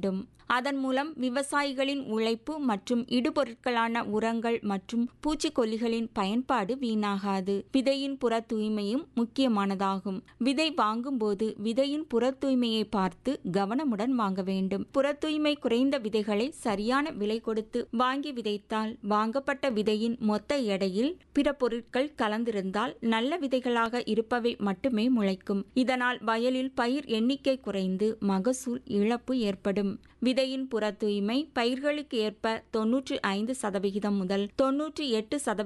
வேண்டும் அதன் மூலம் விவசாயிகளின் உழைப்பு மற்றும் இடுபொருட்களான உரங்கள் மற்றும் பூச்சிக்கொல்லிகளின் பயன்பாடு வீணாகாது விதையின் புற தூய்மையும் முக்கியமானதாகும் விதை வாங்கும்போது விதையின் புற தூய்மையை பார்த்து கவனமுடன் வாங்க வேண்டும் புற தூய்மை குறைந்த விதைகளை சரியான விலை கொடுத்து வாங்கி விதைத்தால் வாங்கப்பட்ட விதையின் மொத்த எடையில் பிற பொருட்கள் கலந்திருந்தால் நல்ல விதைகளாக இருப்பவை மட்டுமே முளைக்கும் இதனால் வயலில் பயிர் எண்ணிக்கை குறைந்து மகசூல் இழப்பு ஏற்படும் விதையின் புற தூய்மை பயிர்களுக்கு ஏற்ப தொன்னூற்றி ஐந்து சதவிகிதம் முதல் தொன்னூற்றி எட்டு சதவிகிதம்